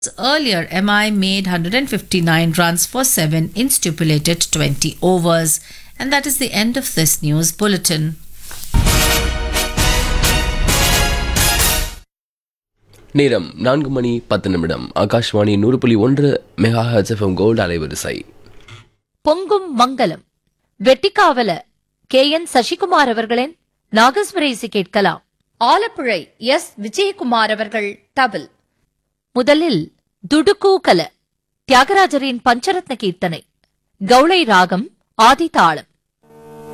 Earlier, MI made 159 runs for 7 in stipulated 20 overs. And that is the end of this news bulletin. நேரம் நான்கு மணி பத்து நிமிடம் ஆகாஷ்வாணி நூறு புள்ளி ஒன்று மெகா ஹெச்எஃப்எம் கோல்டு அலைவரிசை பொங்கும் மங்கலம் வெட்டிக்காவல கே என் சசிகுமார் அவர்களின் நாகஸ்வரேசி கேட்கலாம் ஆலப்புழை எஸ் விஜயகுமார் அவர்கள் தபில் முதலில் துடுக்கூகல தியாகராஜரின் பஞ்சரத்ன கீர்த்தனை கௌளை ராகம் ஆதிதாளம்